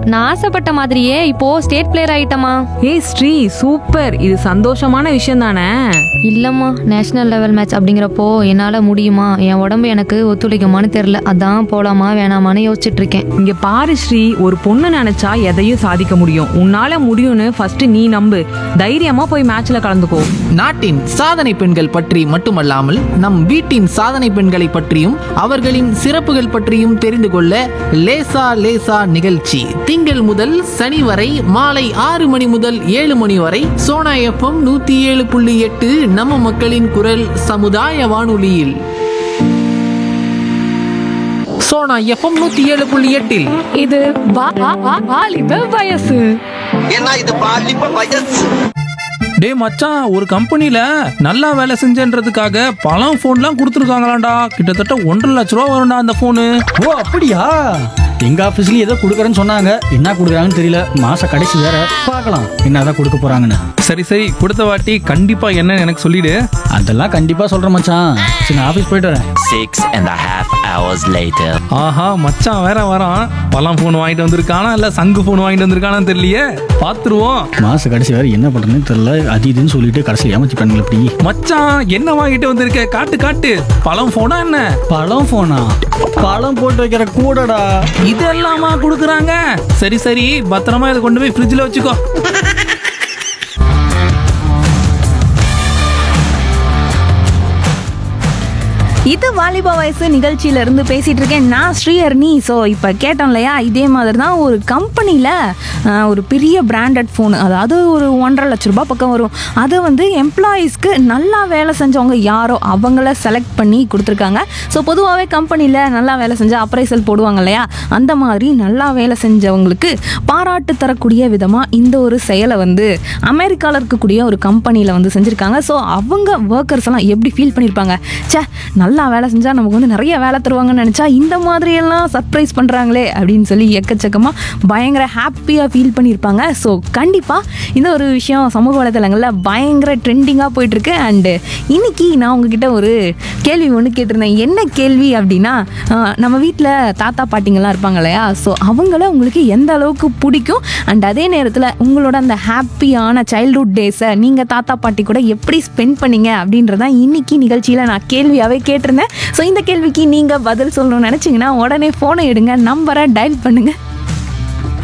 நான் ஆசைப்பட்ட மாதிரியே இப்போ ஸ்டேட் பிளேயர் ஆயிட்டமா ஏய் ஸ்ரீ சூப்பர் இது சந்தோஷமான விஷயம் தானே இல்லம்மா நேஷனல் லெவல் மேட்ச் அப்படிங்கிறப்போ என்னால முடியுமா என் உடம்பு எனக்கு ஒத்துழைக்குமான்னு தெரியல அதான் போலாமா வேணாமான்னு யோசிச்சுட்டு இருக்கேன் இங்க பாரு ஸ்ரீ ஒரு பொண்ணு நினைச்சா எதையும் சாதிக்க முடியும் உன்னால முடியும்னு ஃபர்ஸ்ட் நீ நம்பு தைரியமா போய் மேட்ச்ல கலந்துக்கோ நாட்டின் சாதனை பெண்கள் பற்றி மட்டுமல்லாமல் நம் வீட்டின் சாதனை பெண்களை பற்றியும் அவர்களின் சிறப்புகள் பற்றியும் தெரிந்து கொள்ள லேசா லேசா நிகழ்ச்சி திங்கள் முதல் சனி வரை மாலை ஆறு மணி முதல் ஏழு மணி வரை சோனா எஃப்எம் நூத்தி ஏழு புள்ளி எட்டு நம்ம மக்களின் குரல் சமுதாய வானொலியில் சோனா எஃப்எம் நூத்தி ஏழு புள்ளி எட்டில் இது வாலிப வயசு ஏன்னா இது பாலிப்ப வயசு டேய் மச்சான் ஒரு கம்பெனில நல்லா வேலை செஞ்சேன்றதுக்காக பழம் ஃபோன்லாம் கொடுத்துருக்காங்களாண்டா கிட்டத்தட்ட ஒன்றரை லட்ச ரூபா வரும்டா அந்த ஃபோனு ஓ அப்படியா எங்க ஆபீஸ்லயும் ஏதோ கொடுக்குறேன்னு சொன்னாங்க என்ன கொடுக்குறாங்கன்னு தெரியல மாச கடைசி வேற பார்க்கலாம் என்னதான் கொடுக்க போறாங்கன்னு சரி சரி கொடுத்த வாட்டி கண்டிப்பா என்னன்னு எனக்கு சொல்லிடு அதெல்லாம் கண்டிப்பா சொல்றேன் மச்சான் சரி நான் ஆபீஸ் போயிட்டு வரேன் Six and a half hours later. ஆஹா மச்சான் வேற வரான் பழம் ஃபோன் வாங்கிட்டு வந்திருக்கானா இல்ல சங்கு ஃபோன் வாங்கிட்டு வந்திருக்கானான்னு தெரியலையே பாத்துருவோம் மாச கடைசி வேற என்ன பண்றதுன்னு தெரியல அது இதுன்னு சொல்லிட்டு கடைசியில் ஏமாத்தி பண்ணுங்க இப்படி மச்சான் என்ன வாங்கிட்டு வந்திருக்க காட்டு காட்டு பழம் ஃபோனா என்ன பழம் போனா பழம் போட்டு வைக்கிற கூடடா இதெல்லாமா கொடுக்குறாங்க சரி சரி பத்திரமா இதை கொண்டு போய் ஃப்ரிட்ஜில் வச்சுக்கோ இது வாலிபா வயசு நிகழ்ச்சியில இருந்து பேசிட்டு இருக்கேன் நான் ஸ்ரீஹர்னி ஸோ இப்போ கேட்டோம் இல்லையா இதே மாதிரி தான் ஒரு கம்பெனியில் ஒரு பெரிய பிராண்டட் ஃபோன் அதாவது ஒரு ஒன்றரை லட்ச ரூபாய் பக்கம் வரும் அதை வந்து எம்ப்ளாயீஸ்க்கு நல்லா வேலை செஞ்சவங்க யாரோ அவங்கள செலக்ட் பண்ணி கொடுத்துருக்காங்க ஸோ பொதுவாகவே கம்பெனியில் நல்லா வேலை செஞ்ச அப்ரைசல் போடுவாங்க இல்லையா அந்த மாதிரி நல்லா வேலை செஞ்சவங்களுக்கு பாராட்டு தரக்கூடிய விதமாக இந்த ஒரு செயலை வந்து அமெரிக்காவில் இருக்கக்கூடிய ஒரு கம்பெனியில் வந்து செஞ்சுருக்காங்க ஸோ அவங்க ஒர்க்கர்ஸ் எல்லாம் எப்படி ஃபீல் பண்ணியிருப்பாங்க ச்சே நல்லா வேலை செஞ்சால் நமக்கு வந்து நிறைய வேலை தருவாங்கன்னு நினச்சா இந்த மாதிரியெல்லாம் சர்ப்ரைஸ் பண்ணுறாங்களே அப்படின்னு சொல்லி எக்கச்சக்கமாக பயங்கர ஹாப்பியாக ஃபீல் பண்ணியிருப்பாங்க ஸோ கண்டிப்பாக இந்த ஒரு விஷயம் சமூக வலைதளங்களில் பயங்கர ட்ரெண்டிங்காக போயிட்டுருக்கு அண்டு இன்னைக்கு நான் உங்ககிட்ட ஒரு கேள்வி ஒன்று கேட்டிருந்தேன் என்ன கேள்வி அப்படின்னா ஆஹ், நம்ம வீட்டில் தாத்தா பாட்டிங்கெல்லாம் இருப்பாங்க இல்லையா ஸோ அவங்கள உங்களுக்கு எந்த அளவுக்கு பிடிக்கும் அண்ட் அதே நேரத்தில் உங்களோட அந்த ஹாப்பியான சைல்ட்ஹுட் டேஸை நீங்கள் தாத்தா பாட்டி கூட எப்படி ஸ்பெண்ட் பண்ணீங்க அப்படின்றதான் இன்னைக்கு நிகழ்ச்சியில் நான் கேள்வியாகவே கேட்டிருந்தேன் ஸோ இந்த கேள்விக்கு நீங்கள் பதில் சொல்லணும்னு நினச்சிங்கன்னா உடனே ஃபோனை எடுங்க நம்பரை டயல் பண்ணுங்கள்